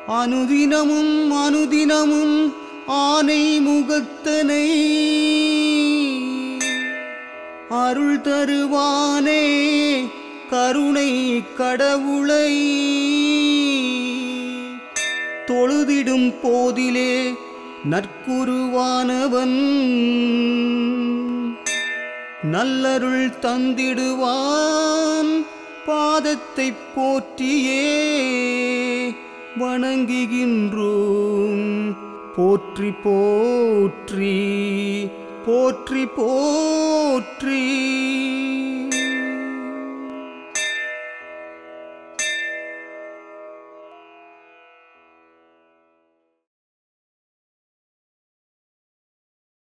அனுதினமும் அனுதினமும் ஆனை முகத்தனை அருள் தருவானே கருணை கடவுளை தொழுதிடும் போதிலே நற்குருவானவன் நல்லருள் தந்திடுவான் பாதத்தை போற்றியே வணங்குகின்றோம் போற்றி போற்றி போற்றி போற்றி